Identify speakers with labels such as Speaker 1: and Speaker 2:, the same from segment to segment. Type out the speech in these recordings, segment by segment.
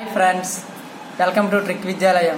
Speaker 1: hi friends welcome to trick Vidyalayam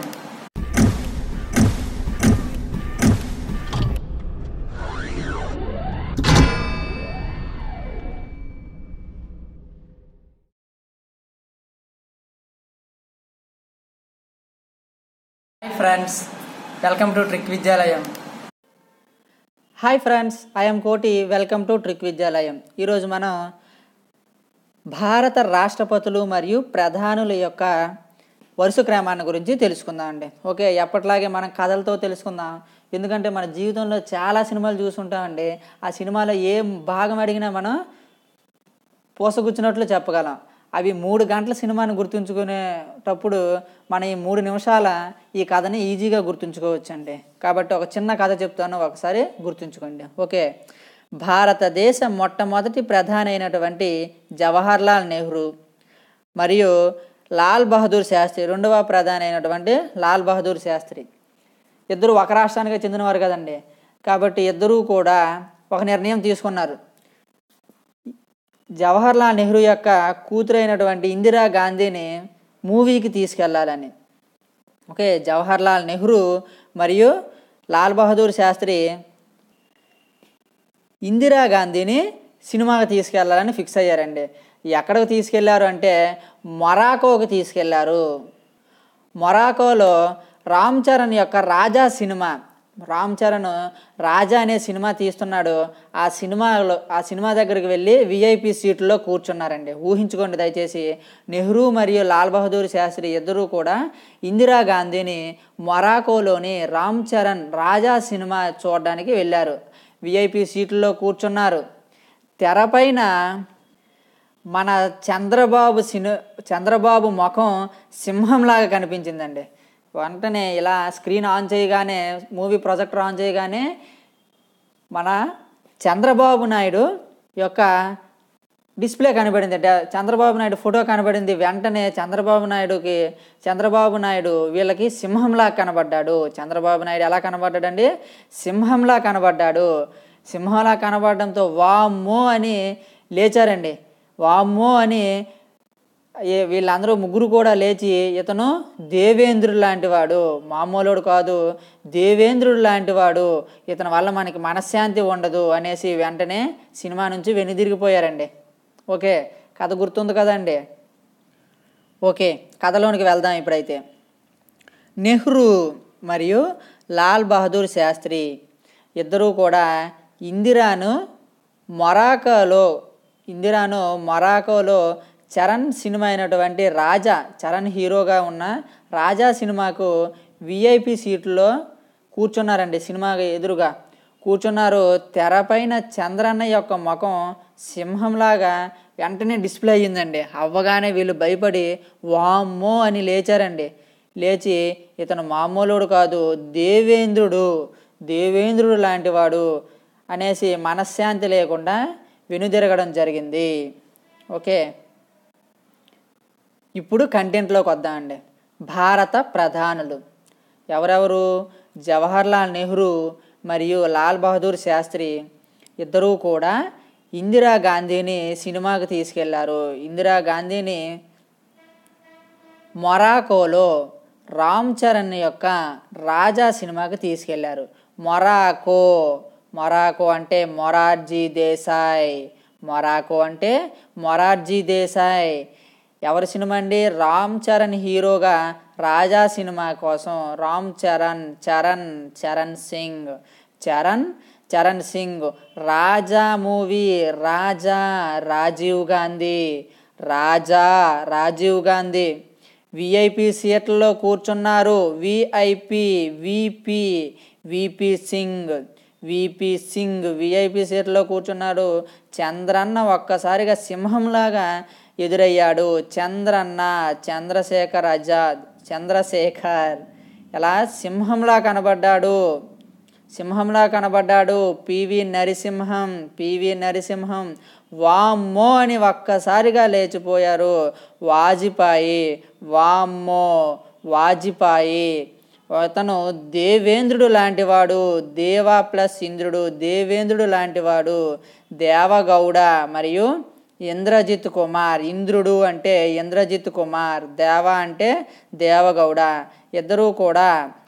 Speaker 1: hi friends welcome to trick Vidyalayam hi friends I'm Koti welcome to trick Vidyalayam ఈరోజు మనం భారత రాష్ట్రపతులు మరియు ప్రధానుల యొక్క వరుస క్రమాన్ని గురించి తెలుసుకుందాం అండి ఓకే ఎప్పటిలాగే మనం కథలతో తెలుసుకుందాం ఎందుకంటే మన జీవితంలో చాలా సినిమాలు చూసుంటామండి ఆ సినిమాలో ఏ భాగం అడిగినా మనం పూసగుచ్చినట్లు చెప్పగలం అవి మూడు గంటల సినిమాని గుర్తుంచుకునేటప్పుడు మన ఈ మూడు నిమిషాల ఈ కథని ఈజీగా గుర్తుంచుకోవచ్చండి కాబట్టి ఒక చిన్న కథ చెప్తాను ఒకసారి గుర్తుంచుకోండి ఓకే భారతదేశ మొట్టమొదటి ప్రధాని అయినటువంటి జవహర్లాల్ నెహ్రూ మరియు లాల్ బహదూర్ శాస్త్రి రెండవ ప్రధాని అయినటువంటి లాల్ బహదూర్ శాస్త్రి ఇద్దరు ఒక రాష్ట్రానికి చెందినవారు కదండి కాబట్టి ఇద్దరూ కూడా ఒక నిర్ణయం తీసుకున్నారు జవహర్లాల్ నెహ్రూ యొక్క కూతురైనటువంటి ఇందిరా గాంధీని మూవీకి తీసుకెళ్లాలని ఓకే జవహర్లాల్ నెహ్రూ మరియు లాల్ బహదూర్ శాస్త్రి ఇందిరా గాంధీని సినిమాకి తీసుకెళ్లాలని ఫిక్స్ అయ్యారండి ఎక్కడికి తీసుకెళ్లారు అంటే మొరాకోకి తీసుకెళ్లారు మొరాకోలో రామ్ చరణ్ యొక్క రాజా సినిమా రామ్ చరణ్ రాజా అనే సినిమా తీస్తున్నాడు ఆ సినిమాలో ఆ సినిమా దగ్గరికి వెళ్ళి విఐపి సీట్లో కూర్చున్నారండి ఊహించుకోండి దయచేసి నెహ్రూ మరియు లాల్ బహదూర్ శాస్త్రి ఇద్దరూ కూడా ఇందిరాగాంధీని మొరాకోలోని రామ్ చరణ్ రాజా సినిమా చూడడానికి వెళ్ళారు విఐపి సీట్లో కూర్చున్నారు తెరపైన మన చంద్రబాబు సిని చంద్రబాబు ముఖం సింహంలాగా కనిపించిందండి వెంటనే ఇలా స్క్రీన్ ఆన్ చేయగానే మూవీ ప్రొజెక్టర్ ఆన్ చేయగానే మన చంద్రబాబు నాయుడు యొక్క డిస్ప్లే కనబడింది అంటే చంద్రబాబు నాయుడు ఫోటో కనబడింది వెంటనే చంద్రబాబు నాయుడుకి చంద్రబాబు నాయుడు వీళ్ళకి సింహంలా కనబడ్డాడు చంద్రబాబు నాయుడు ఎలా కనబడ్డాడండి సింహంలా కనబడ్డాడు సింహంలా కనబడడంతో వామ్మో అని లేచారండి వామ్మో అని ఏ- వీళ్ళందరూ ముగ్గురు కూడా లేచి ఇతను దేవేంద్రుడు లాంటి వాడు మామూలుడు కాదు దేవేంద్రుడు లాంటి వాడు ఇతని వల్ల మనకి మనశ్శాంతి ఉండదు అనేసి వెంటనే సినిమా నుంచి వెనుదిరిగిపోయారండి ఓకే కథ గుర్తుంది కదండి ఓకే కథలోనికి వెళ్దాం ఇప్పుడైతే నెహ్రూ మరియు లాల్ బహదూర్ శాస్త్రి ఇద్దరూ కూడా ఇందిరాను మొరాకోలో ఇందిరాను మొరాకోలో చరణ్ సినిమా అయినటువంటి రాజా చరణ్ హీరోగా ఉన్న రాజా సినిమాకు విఐపి సీట్లో కూర్చున్నారండి సినిమా ఎదురుగా కూర్చున్నారు తెరపైన చంద్రన్న యొక్క ముఖం సింహంలాగా వెంటనే డిస్ప్లే అయ్యిందండి అవ్వగానే వీళ్ళు భయపడి వామ్మో అని లేచారండి లేచి ఇతను మామూలుడు కాదు దేవేంద్రుడు దేవేంద్రుడు లాంటివాడు అనేసి మనశ్శాంతి లేకుండా వెనుదిరగడం జరిగింది ఓకే ఇప్పుడు కంటెంట్లోకి వద్దామండి భారత ప్రధానులు ఎవరెవరు జవహర్లాల్ నెహ్రూ మరియు లాల్ బహదూర్ శాస్త్రి ఇద్దరూ కూడా ఇందిరా గాంధీని సినిమాకి తీసుకెళ్లారు ఇందిరా గాంధీని మొరాకోలో రామ్ చరణ్ యొక్క రాజా సినిమాకి తీసుకెళ్లారు మొరాకో మొరాకో అంటే మొరార్జీ దేశాయ్ మొరాకో అంటే మొరార్జీ దేశాయ్ ఎవరి సినిమా అండి రామ్ చరణ్ హీరోగా రాజా సినిమా కోసం రామ్ చరణ్ చరణ్ చరణ్ సింగ్ చరణ్ చరణ్ సింగ్ రాజా మూవీ రాజా రాజీవ్ గాంధీ రాజా రాజీవ్ గాంధీ విఐపి సీట్లలో కూర్చున్నారు VIP VP VP Singh VP Singh VIP సీట్లో కూర్చున్నాడు చంద్రన్న ఒక్కసారిగా సింహంలాగా ఎదురయ్యాడు చంద్రన్న చంద్రశేఖర్ ఆజాద్ చంద్రశేఖర్ ఎలా సింహంలా కనబడ్డాడు సింహంలా కనబడ్డాడు పివి నరసింహం పివి నరసింహం వామ్మో అని ఒక్కసారిగా లేచిపోయారు వాజిపాయి వామ్మో వాజిపాయి అతను దేవేంద్రుడు లాంటివాడు దేవా ప్లస్ ఇంద్రుడు దేవేంద్రుడు లాంటివాడు దేవగౌడ మరియు ఇంద్రజిత్ కుమార్ ఇంద్రుడు అంటే ఇంద్రజిత్ కుమార్ దేవ అంటే దేవగౌడ ఇద్దరూ కూడా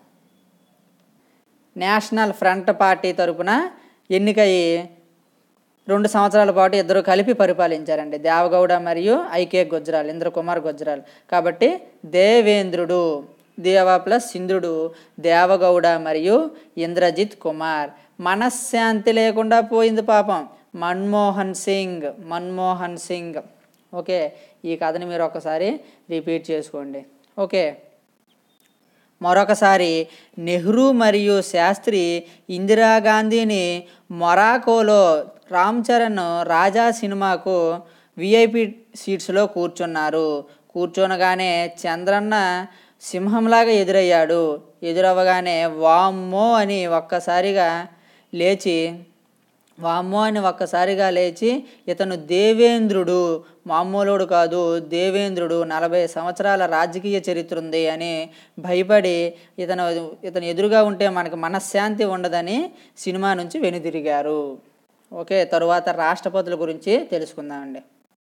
Speaker 1: నేషనల్ ఫ్రంట్ పార్టీ తరపున ఎన్నికయ్యి రెండు సంవత్సరాల పాటు ఇద్దరు కలిపి పరిపాలించారండి దేవగౌడ మరియు ఐకే గుజ్రాల్ ఇంద్రకుమార్ గుజ్రాల్ కాబట్టి దేవేంద్రుడు దేవ ప్లస్ ఇంద్రుడు దేవగౌడ మరియు ఇంద్రజిత్ కుమార్ మనశ్శాంతి లేకుండా పోయింది పాపం మన్మోహన్ సింగ్ మన్మోహన్ సింగ్ ఓకే ఈ కథని మీరు ఒకసారి రిపీట్ చేసుకోండి ఓకే మరొకసారి నెహ్రూ మరియు శాస్త్రి ఇందిరాగాంధీని మొరాకోలో రామ్ చరణ్ రాజా సినిమాకు విఐపి సీట్స్లో కూర్చున్నారు కూర్చోనగానే చంద్రన్న సింహంలాగా ఎదురయ్యాడు ఎదురవ్వగానే వామ్మో అని ఒక్కసారిగా లేచి వామ్మో అని ఒక్కసారిగా లేచి ఇతను దేవేంద్రుడు మామూలుడు కాదు దేవేంద్రుడు నలభై సంవత్సరాల రాజకీయ చరిత్ర ఉంది అని భయపడి ఇతను ఇతను ఎదురుగా ఉంటే మనకు మనశ్శాంతి ఉండదని సినిమా నుంచి వెనుదిరిగారు ఓకే తరువాత రాష్ట్రపతుల గురించి తెలుసుకుందామండి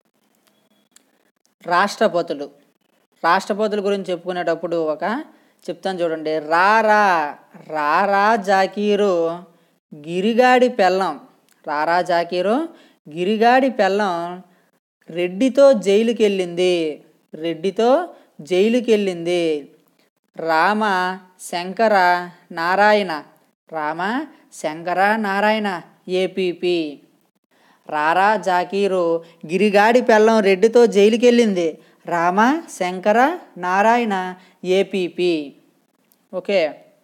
Speaker 1: రాష్ట్రపతులు రాష్ట్రపతుల గురించి చెప్పుకునేటప్పుడు ఒక చెప్తాను చూడండి రారా రారా జాకీరు గిరిగాడి పెళ్ళం రారా జాకీరు గిరిగాడి పెళ్ళం రెడ్డితో జైలుకి వెళ్ళింది రెడ్డితో జైలుకి వెళ్ళింది రామ శంకర నారాయణ రామ శంకర నారాయణ ఏపీపీ రారా జాకీరు గిరిగాడి పెళ్ళం రెడ్డితో జైలుకి వెళ్ళింది రామ శంకర నారాయణ ఏపీపీ ఓకే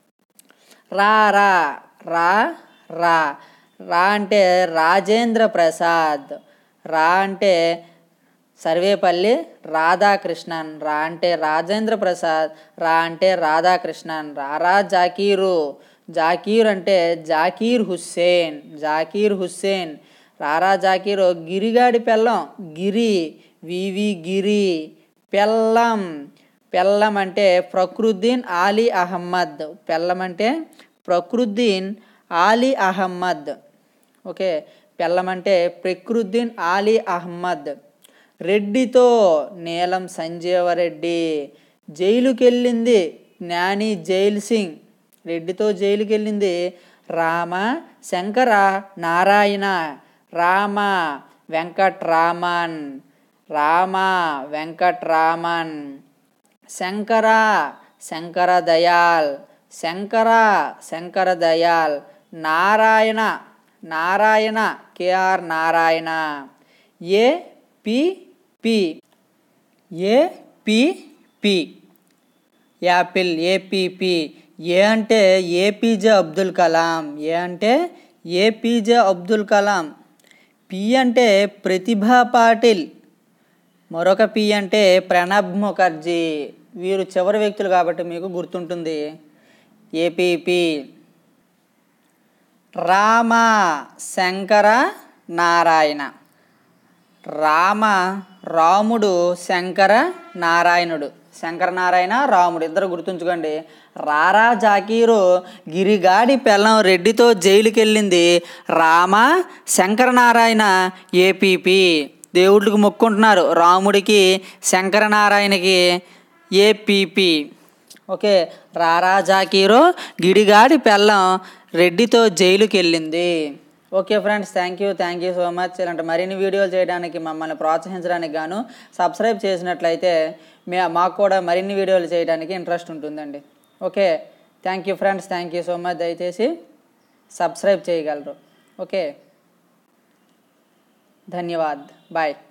Speaker 1: రా రా రా రా రా అంటే రాజేంద్ర ప్రసాద్ రా అంటే సర్వేపల్లి రాధాకృష్ణన్ రా అంటే రాజేంద్ర ప్రసాద్ రా అంటే రాధాకృష్ణన్ రారా జాకీరు జాకీర్ అంటే జాకీర్ హుస్సేన్ జాకీర్ హుస్సేన్ రారా జాకీరు గిరిగాడి పెళ్ళం గిరి వివి గిరి పెళ్ళం పెళ్ళం అంటే ప్రకృద్దీన్ ఆలీ అహమ్మద్ పెళ్ళం అంటే ప్రకృద్దీన్ ఆలీ అహమ్మద్ ఓకే పెళ్ళం అంటే ప్రకృద్దీన్ ఆలీ అహమ్మద్ రెడ్డితో నీలం సంజీవరెడ్డి జైలుకి వెళ్ళింది జ్ఞాని జైల్ సింగ్ రెడ్డితో జైలుకి వెళ్ళింది Rama Shankara Narayana Rama Venkatraman Rama Venkatraman Shankara Shankara Dayal Shankara Shankara Dayal Narayana Narayana KR Narayana A P P A P P apple APP A అంటే ఏపీజే అబ్దుల్ కలాం ఏ అంటే ఏపీజే అబ్దుల్ కలాం పి అంటే ప్రతిభా పాటిల్ మరొక పి అంటే ప్రణబ్ ముఖర్జీ వీరు చివరి వ్యక్తులు కాబట్టి మీకు గుర్తుంటుంది ఏపీపీ రామ శంకర నారాయణ రామ రాముడు శంకర నారాయణుడు శంకర నారాయణ రాముడు ఇద్దరు గుర్తుంచుకోండి రారా జాకీరు గిరిగాడి పెళ్ళం రెడ్డితో జైలుకి వెళ్ళింది రామ శంకర నారాయణ ఏపీపీ దేవుడికి మొక్కుంటున్నారు రాముడికి శంకర నారాయణకి ఏపీపీ ఓకే రారా జాకీరు గిడిగాడి పెళ్ళం రెడ్డితో జైలుకి వెళ్ళింది okay friends thank you thank you so much ఇలాంటి మరిన్ని వీడియోలు చేయడానికి మమ్మల్ని ప్రోత్సహించడానికి గాను సబ్స్క్రైబ్ చేసినట్లయితే మే మాకు కూడా మరిన్ని వీడియోలు చేయడానికి ఇంట్రెస్ట్ ఉంటుందండి okay thank you friends thank you so much దయచేసి సబ్స్క్రైబ్ చేయగలరు ఓకే ధన్యవాద్ బాయ్